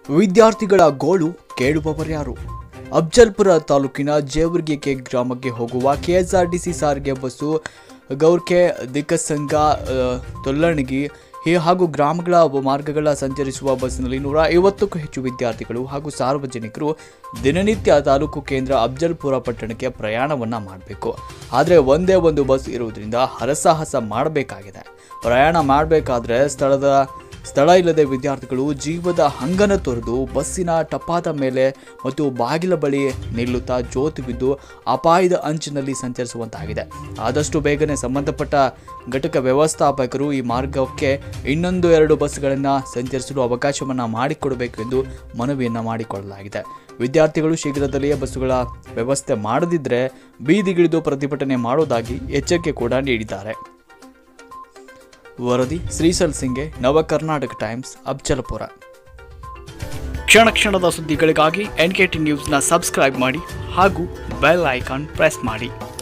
ವಿದ್ಯಾರ್ಥಿಗಳ ಗೋಳು ಕೇಳುವವರ್ಯಾರು ಅಫ್ಜಲ್ಪುರ ತಾಲೂಕಿನ ಜೇವರ್ಗಿಕೆ ಗ್ರಾಮಕ್ಕೆ ಹೋಗುವ ಕೆಎಸ್ಆರ್ಟಿಸಿ ಸಾರಿಗೆ ಬಸ್ಸು ಗೌರ್ಕೆ ದಿಕ್ಕಸಂಗ ಆ, ತೊಲ್ಲಣಗಿ ಹೀ ಹಾಗೂ ಗ್ರಾಮಗಳ ಮಾರ್ಗಗಳ ಸಂಚರಿಸುವ ಬಸ್ಸಿನಲ್ಲಿ ನೂರ ಐವತ್ತಕ್ಕೂ ಹೆಚ್ಚು ವಿದ್ಯಾರ್ಥಿಗಳು ಹಾಗೂ ಸಾರ್ವಜನಿಕರು ದಿನನಿತ್ಯ ತಾಲೂಕು ಕೇಂದ್ರ ಅಫ್ಜಲ್ಪುರ ಪಟ್ಟಣಕ್ಕೆ ಪ್ರಯಾಣವನ್ನ ಮಾಡಬೇಕು ಆದರೆ ಒಂದೇ ಒಂದು ಬಸ್ ಇರುವುದರಿಂದ ಹರಸಾಹಸ ಮಾಡಬೇಕಾಗಿದೆ ಪ್ರಯಾಣ ಮಾಡಬೇಕಾದ್ರೆ ಸ್ಥಳದ ಸ್ಥಳ ಇಲ್ಲದೆ ವಿದ್ಯಾರ್ಥಿಗಳು ಜೀವದ ಹಂಗನ ತೊರೆದು ಬಸ್ಸಿನ ಟಪಾದ ಮೇಲೆ ಮತ್ತು ಬಾಗಿಲ ಬಳಿ ನಿಲ್ಲುತ್ತಾ ಜೋತು ಬಿದ್ದು ಅಪಾಯದ ಅಂಚಿನಲ್ಲಿ ಸಂಚರಿಸುವಂತಾಗಿದೆ ಆದಷ್ಟು ಬೇಗನೆ ಸಂಬಂಧಪಟ್ಟ ಘಟಕ ವ್ಯವಸ್ಥಾಪಕರು ಈ ಮಾರ್ಗಕ್ಕೆ ಇನ್ನೊಂದು ಎರಡು ಬಸ್ಗಳನ್ನು ಸಂಚರಿಸಲು ಅವಕಾಶವನ್ನು ಮಾಡಿಕೊಡಬೇಕು ಎಂದು ಮನವಿಯನ್ನು ಮಾಡಿಕೊಳ್ಳಲಾಗಿದೆ ವಿದ್ಯಾರ್ಥಿಗಳು ಶೀಘ್ರದಲ್ಲಿಯೇ ಬಸ್ಸುಗಳ ವ್ಯವಸ್ಥೆ ಮಾಡದಿದ್ದರೆ ಬೀದಿಗಿಳಿದು ಪ್ರತಿಭಟನೆ ಮಾಡುವುದಾಗಿ ಎಚ್ಚರಿಕೆ ಕೂಡ ನೀಡಿದ್ದಾರೆ ವರದಿ ಶ್ರೀಸಲ್ ಸಿಂಗೆ ನವ ಕರ್ನಾಟಕ ಟೈಮ್ಸ್ ಅಬ್ಜಲಪುರ ಕ್ಷಣ ಕ್ಷಣದ ಸುದ್ದಿಗಳಿಗಾಗಿ ಎನ್ ಕೆ ಟಿ ನ್ಯೂಸ್ನ ಸಬ್ಸ್ಕ್ರೈಬ್ ಮಾಡಿ ಹಾಗೂ ಬೆಲ್ ಐಕಾನ್ ಪ್ರೆಸ್ ಮಾಡಿ